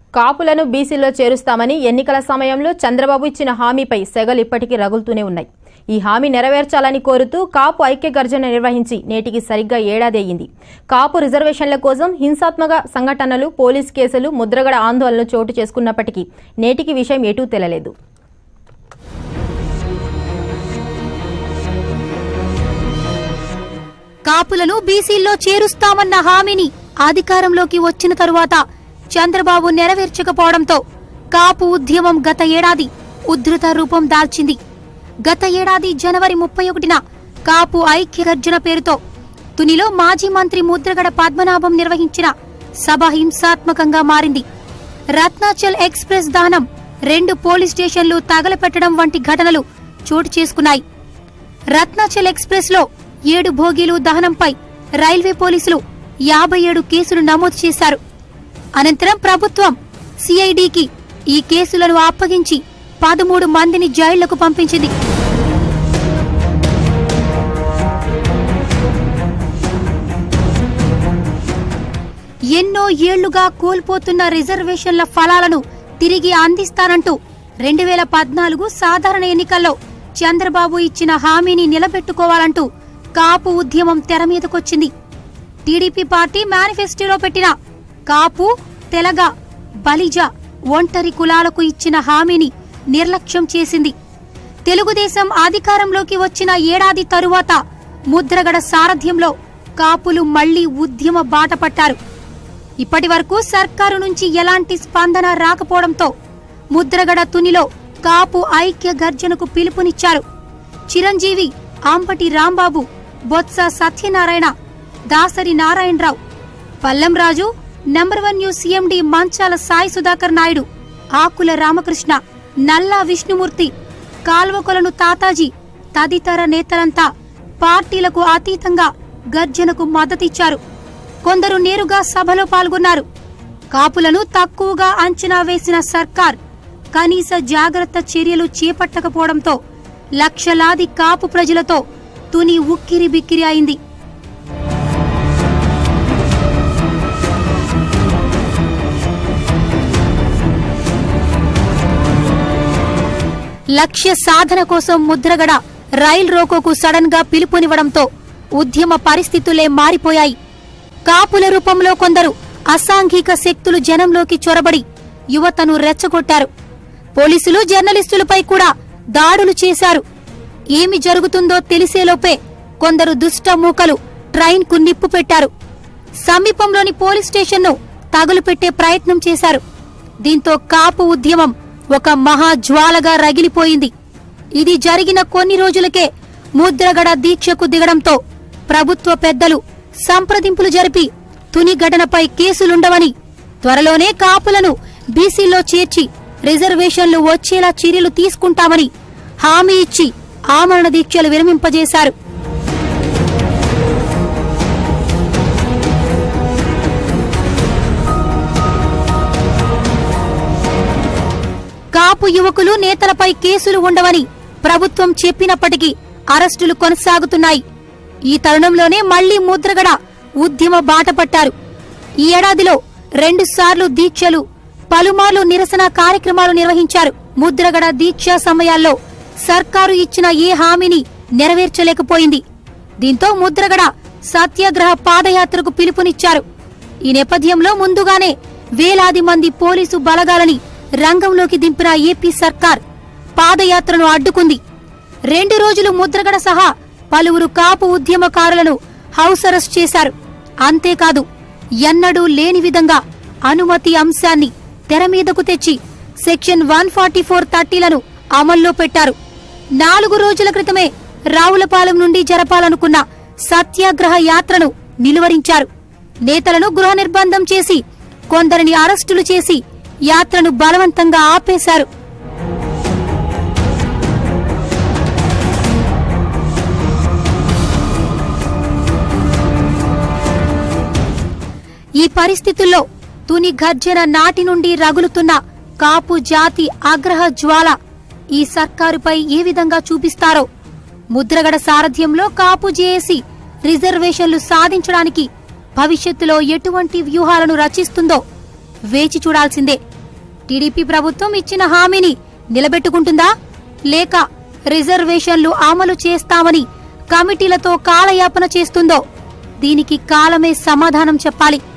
కాపులను బీసీలో చేరుస్తామని ఎన్నికల సమయంలో చంద్రబాబు ఇచ్చిన హామీపై సెగలు ఇప్పటికీ రగులుతూనే ఉన్నాయి ఈ హామీ నెరవేర్చాలని కోరుతూ కాపు ఐక్య గర్జన నిర్వహించి నేటికి సరిగ్గా ఏడాది అయ్యింది కాపు రిజర్వేషన్ల కోసం హింసాత్మక సంఘటనలు పోలీస్ కేసులు ముద్రగడ ఆందోళనలు చోటు చేసుకున్నప్పటికీ నేటికి విషయం ఎటూ తెలలేదు కాపులను బీసీల్లో చేరుస్తామన్న హామీని అధికారంలోకి వచ్చిన తరువాత చంద్రబాబు నెరవేర్చకపోవడంతో కాపు ఉద్యమం గత ఏడాది ఉధృత రూపం దాల్చింది గత ఏడాది జనవరి ముప్పై ఒకటిన కాపు ఐక్య గర్జన పేరుతో తునిలో మాజీ మంత్రి ముద్రగడ పద్మనాభం నిర్వహించిన సభ హింసాత్మకంగా మారింది రత్నాచల్ ఎక్స్ప్రెస్ దహనం రెండు పోలీస్ స్టేషన్లు తగలపెట్టడం వంటి ఘటనలు చోటు చేసుకున్నాయి రత్నాచల్ ఎక్స్ప్రెస్ లో ఏడు భోగీలు దహనంపై రైల్వే పోలీసులు యాభై ఏడు కేసులు నమోదు చేశారు అనంతరం ప్రభుత్వం సిఐడికి ఈ కేసులను అప్పగించి పదమూడు మందిని జైళ్లకు పంపించింది ఎన్నో ఏళ్లుగా కోల్పోతున్న రిజర్వేషన్ల ఫలాలను తిరిగి అందిస్తానంటూ రెండు వేల పద్నాలుగు సాధారణ ఎన్నికల్లో చంద్రబాబు ఇచ్చిన హామీని నిలబెట్టుకోవాలంటూ కాపు ఉద్యమం తెర మీదకొచ్చింది టీడీపీ పార్టీ మేనిఫెస్టోలో పెట్టిన కాపు తెలగ బలిజ ఒంటరి కులాలకు ఇచ్చిన హామీని నిర్లక్ష్యం చేసింది తెలుగుదేశం అధికారంలోకి వచ్చిన ఏడాది తరువాత ముద్రగడ సారథ్యంలో కాపులు మళ్లీ ఉద్యమ బాట పట్టారు ఇప్పటి వరకు సర్కారు నుంచి ఎలాంటి స్పందన రాకపోవడంతో ముద్రగడ తునిలో కాపు ఐక్య గర్జనకు పిలుపునిచ్చారు Chiranjeevi Ambati Rambabu Botsa Satyanarayana Dasari Narayana Rao Pallam Raju number one news CMD Manchala Sai Sudhakar Naidu Akula Ramakrishna Nalla Vishnumurthy కాల్వకొలను Tataji తదితర నేతలంతా పార్టీలకు అతీతంగా గర్జనకు మద్దతిచ్చారు కొందరు నేరుగా సభలో పాల్గొన్నారు కాపులను తక్కువగా అంచనా వేసిన సర్కార్ కనీస జాగ్రత్త చర్యలు చేపట్టకపోవడంతో లక్షలాది కాపు ప్రజలతో తుని ఉక్కిరి బిక్కిరి అయింది లక్ష్య సాధన కోసం ముద్రగడ రైల్ రోకోకు సడన్ గా పిలుపునివ్వడంతో ఉద్యమ పరిస్థితులే మారిపోయాయి కాపుల రూపంలో కొందరు అసాంఘిక శక్తులు జనంలోకి చొరబడి యువతను రెచ్చగొట్టారు పోలీసులు జర్నలిస్టులపై కూడా దాడులు చేశారు ఏమి జరుగుతుందో తెలిసేలోపే కొందరు దుష్ట మూకలు ట్రైన్ కు నిప్పు పెట్టారు సమీపంలోని పోలీస్ స్టేషన్ను తగులుపెట్టే ప్రయత్నం చేశారు దీంతో కాపు ఉద్యమం ఒక మహా జ్వాలగా రగిలిపోయింది ఇది జరిగిన కొన్ని రోజులకే ముద్రగడ దీక్షకు దిగడంతో ప్రభుత్వ పెద్దలు సంప్రదింపులు జరిపి తుని ఘటనపై కేసులుండవని త్వరలోనే కాపులను బీసీలో చేర్చి రిజర్వేషన్లు వచ్చేలా చర్యలు తీసుకుంటామని హామీ ఇచ్చి ఆమరణ దీక్షలు విరమింపజేశారు కాపు యువకులు నేతలపై కేసులు ఉండవని ప్రభుత్వం చెప్పినప్పటికీ అరెస్టులు కొనసాగుతున్నాయి ఈ తరుణంలోనే మళ్లీ ముద్రగడ ఉద్యమ బాట పట్టారు ఈ ఏడాదిలో రెండు సార్లు దీక్షలు పలుమార్లు నిరసన కార్యక్రమాలు నిర్వహించారు ముద్రగడ దీక్షా సమయాల్లో సర్కారు ఇచ్చిన ఏ హామీని నెరవేర్చలేకపోయింది దీంతో ముద్రగడ సత్యాగ్రహ పాదయాత్రకు పిలుపునిచ్చారు ఈ నేపథ్యంలో ముందుగానే వేలాది మంది పోలీసు బలగాలని రంగంలోకి దింపిన ఏపీ సర్కార్ పాదయాత్రను అడ్డుకుంది రెండు రోజులు ముద్రగడ సహా పలువురు కాపు ఉద్యమకారులను హౌస్ అరెస్ట్ చేశారు అంతేకాదు ఎన్నడూ లేని విధంగా అనుమతి అంశాన్ని తెర మీదకు తెచ్చి సెక్షన్ వన్ ఫార్టీ ఫోర్ థర్టీలను అమల్లో పెట్టారు నాలుగు రోజుల క్రితమే రావులపాలెం నుండి జరపాలనుకున్న సత్యాగ్రహ యాత్రను నిలువరించారు నేతలను గృహ నిర్బంధం చేసి కొందరిని అరెస్టులు చేసి యాత్రను బలవంతంగా ఆపేశారు ఈ పరిస్థితుల్లో తుని గర్జన నాటి నుండి రగులుతున్న కాపు జాతి ఆగ్రహ జ్వాల ఈ సర్కారుపై ఏ విధంగా చూపిస్తారో ముద్రగడ సారథ్యంలో కాపు జేఏసీ రిజర్వేషన్లు సాధించడానికి భవిష్యత్తులో ఎటువంటి వ్యూహాలను రచిస్తుందో వేచి చూడాల్సిందే టీడీపీ ప్రభుత్వం ఇచ్చిన హామీని నిలబెట్టుకుంటుందా లేక రిజర్వేషన్లు అమలు చేస్తామని కమిటీలతో కాలయాపన చేస్తుందో దీనికి కాలమే సమాధానం చెప్పాలి